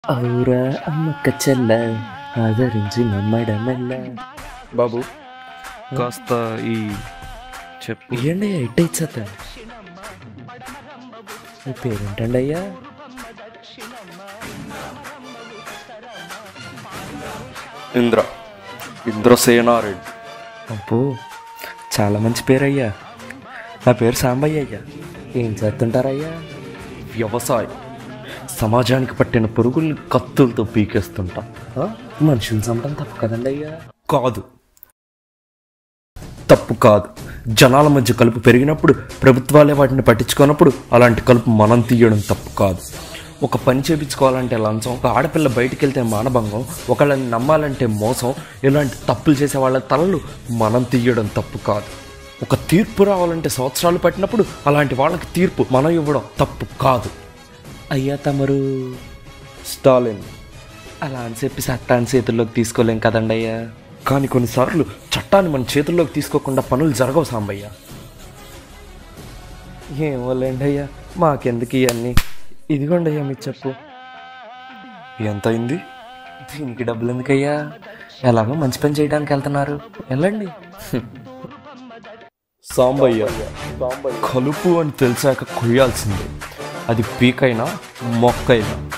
ఔరా అమ్మక్క చెల్ల ఆదరించి నమ్మడమెల్ల బాబు కాస్త ఈ చెప్పు ఏంటి ఎట్ట ఇచ్చా మీ పేరేంటండి అయ్యా ఇంద్ర ఇంద్రసేనారెడ్డి అబ్బో చాలా మంచి పేరు అయ్యా నా పేరు సాంబయ్య అయ్యా ఏం చేస్తుంటారయ్యా వ్యవసాయం సమాజానికి పట్టిన పురుగుల్ని కత్తులతో పీకేస్తుంటా ఆ? మనుషులు చంపడం తప్పు కదండి అయ్యా కాదు తప్పు కాదు జనాల మధ్య కలుపు పెరిగినప్పుడు ప్రభుత్వాలే వాటిని పట్టించుకున్నప్పుడు అలాంటి కలుపు మనం తీయడం తప్పు కాదు ఒక పని చేపించుకోవాలంటే లంచం ఒక ఆడపిల్ల బయటికి వెళ్తే మానభంగం ఒకళ్ళని నమ్మాలంటే మోసం ఇలాంటి తప్పులు చేసే వాళ్ళ తలలు మనం తీయడం తప్పు కాదు ఒక తీర్పు రావాలంటే సంవత్సరాలు పట్టినప్పుడు అలాంటి వాళ్ళకి తీర్పు మనం ఇవ్వడం తప్పు కాదు అయ్యా తమరు స్టాలిన్ అలా అని చెప్పి చట్టాన్ని చేతుల్లోకి తీసుకోలేం కదండి అయ్యా కానీ కొన్నిసార్లు చట్టాన్ని మన చేతుల్లోకి తీసుకోకుండా పనులు జరగవు సాంబయ్య ఏమోలేండి అయ్యా మాకెందుకు ఇవన్నీ ఇదిగోండి అయ్యా మీ చెప్పు ఎంత అయింది దీనికి డబ్బులు ఎందుకయ్యా ఎలాగో మంచి పని చేయడానికి వెళ్తున్నారు వెళ్ళండి సాంబయ్య కలుపు అని తెలిసాక కొయ్యాల్సిందే అది పీకైనా మొక్కైనా